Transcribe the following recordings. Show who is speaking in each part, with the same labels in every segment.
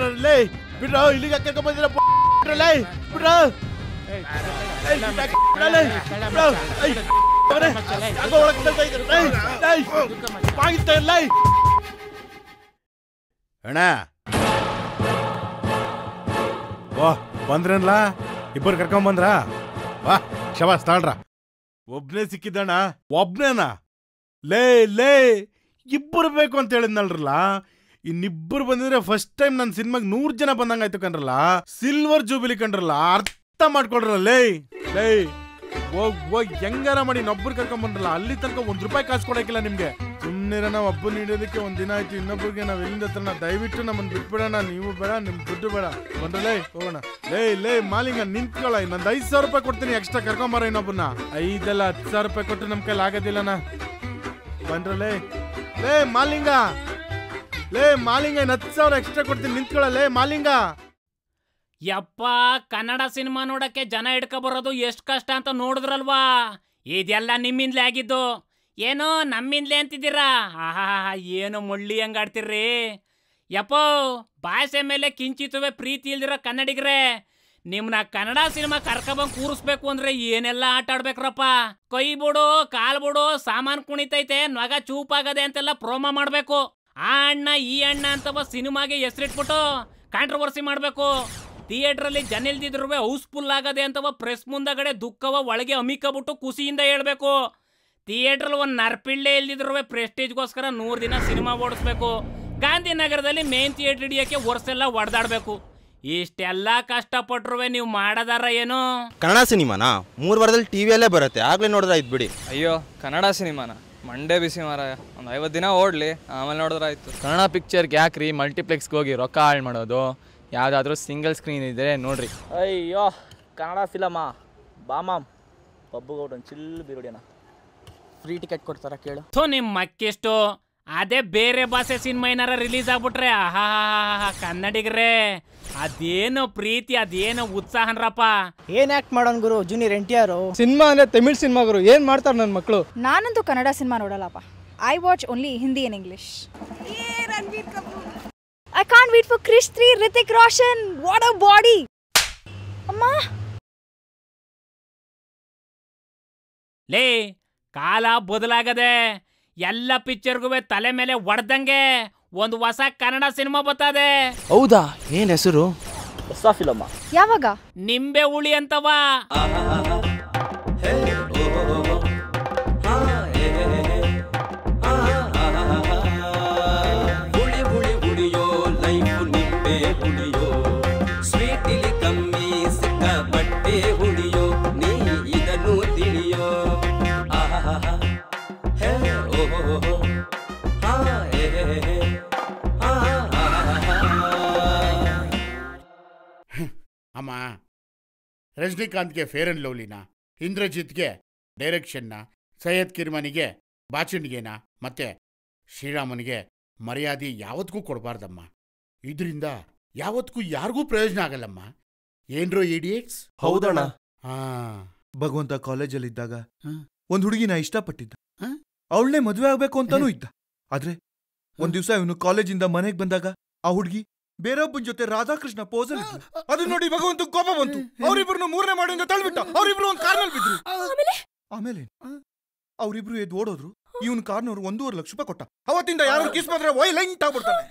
Speaker 1: ಲೇ ಬಿಡ್ರೋ ಇಲ್ಲಿಗೆ ಕರ್ಕೊಂಡ್ ಬಂದಿರ ಬಿಡ್ರಲೇ ಬಿಡ್ರೋ ಏಯ್, ಬಿಡಕ್ಕೆ ಬಿಡಲೇ, ಬಿಡ್ರೋ. ಏಯ್, ಮಗನೇ, ಯಾಕೋ ಒಳಗ್ ತಳ್ತಾ ಇದ್ದೀರ? ಏಯ್, ಏಯ್, ಬಾಗಿಲ್ತಾ ಇಲ್ಲ, ಏಯ್. ಅಣ್ಣ ಓ ಬಂದ್ರನ್ಲ ಇಬ್ಬರು ಕರ್ಕೊಂಡ್ ಬಂದ್ರ ವಾ ಶಬಾಸ್ ತಾಳ್ರ ಒಬ್ನೇ ಸಿಕ್ಕಿದ್ದಣ್ಣ ಒಬ್ನೇನಾ ಲೇ ಲೇ ಇಬ್ಬರು ಬೇಕು ಅಂತ ಹೇಳಿದ್ನಲ್ರಲ್ಲ ಇನ್ನಿಬ್ಬರು ಬಂದಿದ್ರೆ ಫಸ್ಟ್ ಟೈಮ್ ನನ್ನ ಸಿನಿಮಾಗ್ ನೂರ್ ಜನ ಬಂದಂಗಾಯ್ತು ಕಣ್ರಲ್ಲ ಸಿಲ್ವರ್ ಜೂಬಿಲಿ ಕಂಡ್ರಲ್ಲ ಅರ್ಥ ಮಾಡ್ಕೊಡ್ರಲ್ಲ ಲೇ ಲೇ ಹೋಗ್ ಹೋಗ್ ಹೆಂಗಾರ ಮಾಡಿ ಇನ್ನೊಬ್ರು ಕರ್ಕೊಂಡ್ ಬಂದ್ರಲ್ಲ ಅಲ್ಲಿ ತನಕ ಒಂದ್ ರೂಪಾಯಿ ಕಾಸು ಕೊಡಕ್ಕಿಲ್ಲ ನಿಮ್ಗೆ ಸುಮ್ಮನೆ ನಾವು ಹಬ್ಬ ನೀಡೋದಕ್ಕೆ ಒಂದ್ ದಿನ ಆಯ್ತು ಇನ್ನೊಬ್ರಿಗೆ ನಾವ್ ಎಲ್ಲಿಂದ ತರೋಣ ದಯವಿಟ್ಟು ನಮ್ಮನ್ನ ಬಿಟ್ಬಿಡೋಣ ನೀವು ಬೇಡ ನಿಮ್ ದುಡ್ಡು ಬೇಡ ಬಂದ್ರಲೇ ಹೋಗೋಣ ಲೇ ಲೇ ಮಾಲಿಂಗ ನಿಂತ್ಕೊಳ್ಳ ನಂದು ಐದ್ ಸಾವಿರ ರೂಪಾಯಿ ಕೊಡ್ತೀನಿ ಎಕ್ಸ್ಟ್ರಾ ಕರ್ಕೊಂಬಾರ ಇನ್ನೊಬ್ಬನ್ನ ಐದಲ್ಲ ಹತ್ತು ಸಾವಿರ ರೂಪಾಯಿ ಕೊಟ್ಟು ನಮ್ ಕೈಲಿ ಆಗೋದಿಲ್ಲನ ಬಂದ್ರಲೇ ಲೇ ಮಾಲಿಂಗ ಲೇ ಮಾಲಿಂಗ ಇನ್ನು ಹತ್ತು ಸಾವಿರ ಎಕ್ಸ್ಟ್ರಾ ಕೊಡ್ತೀನಿ ನಿಂತ್ಕೊಳ್ಳ ಲೇ ಮಾಲಿಂಗ
Speaker 2: ಯಪ್ಪ ಕನ್ನಡ ಸಿನಿಮಾ ನೋಡಕ್ಕೆ ಜನ ಹಿಡ್ಕೊ ಬರೋದು ಎಷ್ಟು ಕಷ್ಟ ಅಂತ ನೋಡಿದ್ರಲ್ವಾ ಇದೆಲ್ಲ ನಿಮ್ಮಿಂದಲೇ ಆಗಿದ್ದು ಏನೋ ನಮ್ಮಿಂದಲೇ ಅಂತಿದ್ದೀರಾ ಆಹಾ ಏನು ಮುಳ್ಳಿ ಹಂಗಾಡ್ತಿರ್ರಿ ಯಪ್ಪೋ ಭಾಷೆ ಮೇಲೆ ಕಿಂಚಿತುವೆ ಪ್ರೀತಿ ಇಲ್ದಿರೋ ಕನ್ನಡಿಗರೇ ನಿಮ್ನ ಕನ್ನಡ ಸಿನಿಮಾ ಕರ್ಕೊಬಂದ್ ಕೂರಿಸ್ಬೇಕು ಅಂದ್ರೆ ಏನೆಲ್ಲ ಆಟ ಆಡ್ಬೇಕ್ರಪ್ಪ ಕೈ ಬಿಡು ಕಾಲ್ ಬಿಡು ಸಾಮಾನ್ ಕುಣಿತೈತೆ ನೊಗ ಚೂಪಾಗದೆ ಅಂತೆಲ್ಲ ಪ್ರೋಮೋ ಮಾಡ್ಬೇಕು ಆ ಅಣ್ಣ ಈ ಅಣ್ಣ ಅಂತವ ಸಿನಿಮಾಗೆ ಹೆಸರಿಟ್ಬಿಟ್ಟು ಕಾಂಟ್ರವರ್ಸಿ ಮಾಡ್ಬೇಕು ಥಿಯೇಟ್ರಲ್ಲಿ ಜನ ಇಲ್ದಿದ್ರು ಹೌಸ್ಫುಲ್ ಆಗದೆ ಅಂತವ ಪ್ರೆಸ್ ಮುಂದಗಡೆ ದುಃಖವ ಒಳಗೆ ಅಮಿಕಬಿಟ್ಟು ಖುಷಿಯಿಂದ ಹೇಳ್ಬೇಕು ಥಿಯೇಟ್ರಲ್ಲಿ ಒಂದು ನರ್ಪಿಳ್ಳೆ ಇಲ್ದಿದ್ರು ಪ್ರೆಸ್ಟೇಜ್ಗೋಸ್ಕರ ನೂರು ದಿನ ಸಿನಿಮಾ ಓಡಿಸ್ಬೇಕು ಗಾಂಧಿನಗರದಲ್ಲಿ ಮೇನ್ ಥಿಯೇಟರ್ ಹಿಡಿಯೋಕ್ಕೆ ವರ್ಷೆಲ್ಲ ಹೊಡೆದಾಡ್ಬೇಕು ಇಷ್ಟೆಲ್ಲ ಕಷ್ಟಪಟ್ರು ನೀವು ಮಾಡದಾರ ಏನು
Speaker 3: ಕನ್ನಡ ಸಿನಿಮಾನ ಮೂರು ವಾರದಲ್ಲಿ ಟಿವಿಯಲ್ಲೇ ಬರುತ್ತೆ ಆಗ್ಲೇ ನೋಡಿದ್ರೆ ಆಯ್ತು ಬಿಡಿ
Speaker 4: ಅಯ್ಯೋ ಕನ್ನಡ ಸಿನಿಮಾನ ಮಂಡೇ ಬಿಸಿ ಮಾರಾಯ ಒಂದು ಐವತ್ತು ದಿನ ಓಡಲಿ ಆಮೇಲೆ ನೋಡಿದ್ರೆ ಆಯ್ತು
Speaker 5: ಕನ್ನಡ ಪಿಕ್ಚರ್ಗೆ ಯಾಕ್ರಿ ಮಲ್ಟಿಪ್ಲೆಕ್ಸ್ಗೆ ಹೋಗಿ ರೊಕ್ಕ ಹಾಳು ಮಾಡೋದು ಯಾವುದಾದ್ರೂ ಸಿಂಗಲ್ ಸ್ಕ್ರೀನ್ ಇದ್ದರೆ ನೋಡ್ರಿ
Speaker 6: ಅಯ್ಯೋ ಕನ್ನಡ ಫಿಲಮಾ ಬಾಮಾಮ್ ಪಬ್ಬಿಗೆ ಒಂದು ಚಿಲ್ ಬಿರುಡಿನ ಫ್ರೀ ಟಿಕೆಟ್ ಕೊಡ್ತಾರ ಕೇಳು
Speaker 2: ಥೋ ನಿಮ್ ಮಕ್ಕೆಷ್ಟು ಅದೇ ಬೇರೆ ಭಾಷೆ ಸಿನಿಮಾ ಏನಾರ ರಿಲೀಸ್ ಆಗ್ಬಿಟ್ರೆ ಆಹಾ ಕನ್ನಡಿಗರೇ ಅದೇನು ಪ್ರೀತಿ ಅದೇನು ಉತ್ಸಾಹನ್ರಪ್ಪ
Speaker 6: ಏನ್ ಆಕ್ಟ್ ಮಾಡೋನ್ ಗುರು junior N T R
Speaker 7: cinema ಅಂದರೆ ತಮಿಳ್ ಸಿನಿಮಾಗರು ಏನು ಮಾಡ್ತಾರೆ ನನ್ನ ಮಕ್ಕಳು
Speaker 8: ನಾನಂತೂ ಕನ್ನಡ ಸಿನಿಮಾ ನೋಡಲ್ಲಪ್ಪ I watch only Hindi and English I can't wait for Krrish three Hrithik Roshan what a body ಅಮ್ಮ
Speaker 2: ಲೇ ಕಾಲ ಬದಲಾಗದೆ ಎಲ್ಲ ಪಿಕ್ಚರ್ಗೂ ತಲೆ ಮೇಲೆ ಒಡ್ದಂಗೆ ಒಂದು ಹೊಸ ಕನ್ನಡ ಸಿನಿಮಾ ಬರ್ತದೆ
Speaker 3: ಹೌದಾ ಏನು ಹೆಸರು
Speaker 6: ಹೊಸ ಫಿಲಮಾ
Speaker 8: ಯಾವಾಗ
Speaker 2: ನಿಂಬೆ ಹುಳಿ ಅಂತವ
Speaker 9: ಹುಳಿ ಹುಳಿ ಹುಳಿಯೋ ಲೈಫ್ ನಿಂಬೆ ಹುಳಿಯೋ ಸ್ವೀಟ್ ಇಲ್ಲಿ ಕಮ್ಮಿ ಸಿಕ್ಕ ಬಟ್ಟೆ ಹುಳಿಯೋ ನೀ ಇದನ್ನು ತಿಳಿಯೋ ಆಹಾಹಾ. ಹೇ ಓಹೋಹೋ. ಹಾ, ಹೇ, ಹೇ, ಹೇ. ಹಾ, ಆಹಾಹಾ.
Speaker 1: ಅಮ್ಮ ರಜನಿಕಾಂತ್ಗೆ ಫೇರ್ ಅಂಡ್ ಲವ್ಲಿನ ಇಂದ್ರಜಿತ್ಗೆ ಡೈರೆಕ್ಷನ್ನ ಸೈಯದ್ ಕಿರ್ಮನಿಗೆ ಬಾಚಣಿಗೆನ ಮತ್ತೆ ಶ್ರೀರಾಮನಿಗೆ ಮರ್ಯಾದೆ ಯಾವತ್ತಿಗೂ ಕೊಡಬಾರ್ದಮ್ಮ ಇದರಿಂದ ಯಾವತ್ತಿಗೂ ಯಾರಿಗೂ ಪ್ರಯೋಜನ ಆಗಲ್ಲಮ್ಮ ಏನ್ರೋ ಇಡಿಯಟ್ಸ್
Speaker 3: ಹೌದಣ್ಣ
Speaker 1: ಹಾ
Speaker 10: ಭಗವಂತ ಕಾಲೇಜಲ್ಲಿದ್ದಾಗ
Speaker 1: ಹ.
Speaker 10: ಒಂದ್ ಹುಡುಗಿನ ಇಷ್ಟಪಟ್ಟಿದ್ದ
Speaker 1: ಹ?
Speaker 10: ಅವಳನ್ನೇ ಮದುವೆ ಆಗ್ಬೇಕು ಅಂತಾನೂ ಇದ್ದ ಆದ್ರೆ ಒಂದ್ ದಿವ್ಸ ಇವನು ಕಾಲೇಜಿಂದ ಮನೆಗ್ ಬಂದಾಗ ಆ ಹುಡುಗಿ ಬೇರೊಬ್ಬನ ಜೊತೆ ರಾಧಾಕೃಷ್ಣ ಪೋಸಲ್ ಅದು ನೋಡಿ ಭಗವಂತ ಕೋಪ ಬಂತು ಅವ್ರಿಬ್ರು ಮೂರನೇ ಮಾಡಿಂದ ತಳ್ಬಿಟ್ಟ ಅವ್ರಿಬ್ರು ಒಂದ್ ಕಾರ್ನಲ್ಲಿ ಬಿದ್ರು ಆಮೇಲೆ ಅವ್ರಿಬ್ರು ಎದ್ದು ಓಡೋದ್ರು ಇವನ್ ಕಾರ್ನವ್ರು ಒಂದೂವರೆ ಲಕ್ಷ ರೂಪಾಯಿ ಕೊಟ್ಟ ಅವತ್ತಿಂದ ಯಾರು ಕಿಸ್ ಮಾತ್ರ ವೈಲೆಂಟ್ ಆಗ್ಬಿಡ್ತಾನೆ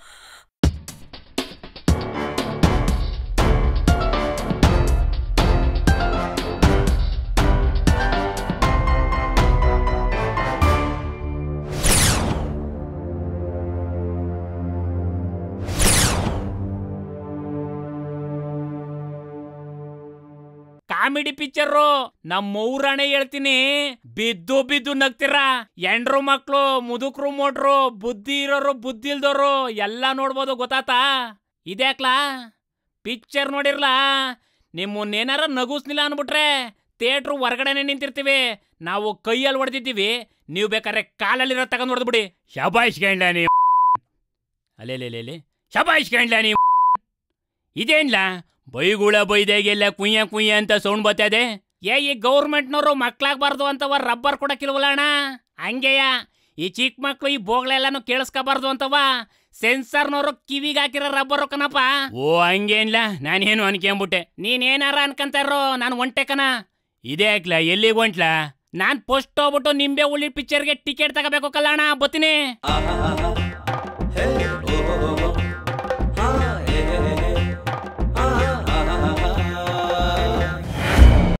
Speaker 2: ಕಾಮಿಡಿ ಪಿಕ್ಚರು ನಮ್ಮ ಊರಾಣೆ ಹೇಳ್ತೀನಿ ಬಿದ್ದು ಬಿದ್ದು ನಗ್ತೀರಾ ಎಂಡ್ರು ಮಕ್ಳು ಮುದುಕ್ರು ಮೋಟ್ರು ಬುದ್ಧಿ ಇರೋರು ಬುದ್ಧಿ ಇಲ್ದೋರು ಎಲ್ಲ ನೋಡ್ಬೋದು ಗೊತ್ತಾತಾ ಇದ್ಯಾಕ್ಲಾ ಪಿಕ್ಚರ್ ನೋಡಿರ್ಲಾ ನಿಮ್ಮನ್ನೇನಾರ ನಗುಸ್ನಿಲ್ಲ ಅನ್ಬಿಟ್ರೆ ಥಿಯೇಟ್ರು ಹೊರಗಡೆನೆ ನಿಂತಿರ್ತೀವಿ ನಾವು ಕೈಯಲ್ಲಿ ಹೊಡೆದಿದ್ದೀವಿ ನೀವು ಬೇಕಾದ್ರೆ ಕಾಲಲ್ಲಿರೋ ತಗೊಂಡ್ ಹೊಡೆದ್ಬಿಡಿ ಶಬಾಯಿಸ್ ಗಂಡ್ಲ ನೀವು ಅಲ್ಲೇ ಶಬಾಯಿಸ್ ಗಂಡ್ಲ ನೀವು ಇದೇನ್ಲ ಬೈಗುಳ ಬೈದಾಗೆಲ್ಲ ಕುಯ್ಯ ಕುಯ್ಯ ಅಂತ ಸೌಂಡ್ ಬರ್ತದೆ ಏ ಈ ಗೌರ್ಮೆಂಟ್ನವರು ಮಕ್ಳಾಗ್ಬಾರ್ದು ಅಂತವ ರಬ್ಬರ್ ಕೊಡಕ್ಕಿಲ್ವಲ್ಲ ಅಣ್ಣ ಹಂಗೆಯ ಈ ಚಿಕ್ಕ ಮಕ್ಳು ಈ ಬೋಗ್ಳೆಲ್ಲಾನು ಕೇಳಿಸ್ಕೋಬಾರ್ದು ಅಂತವ ಸೆನ್ಸರ್ನವರು ಕಿವಿಗೆ ಹಾಕಿರೋ ರಬ್ಬರ್ ಕಣಪ್ಪ ಓ ಹಂಗೇನ್ಲ ನಾನೇನು ಅನ್ಕೊಂಬಿಟ್ಟೆ ನೀನೇನಾರ ಅನ್ಕಂತಾರೋ ನಾನು ಒಂಟೆ ಕಣ ಇದೇ ಹಾಕ್ಲ ಎಲ್ಲಿಗೆ ಹೊಂಟ್ಲ ನಾನ್ ಫಸ್ಟ್ ಹೋಗ್ಬಿಟ್ಟು ನಿಂಬೆ ಉಳ್ಳಿ ಪಿಕ್ಚರ್ಗೆ ಟಿಕೆಟ್ ತಗೋಬೇಕು ಕಲ್ಲಣ್ಣ ಬತ್ತೀನಿ
Speaker 9: ಹೇ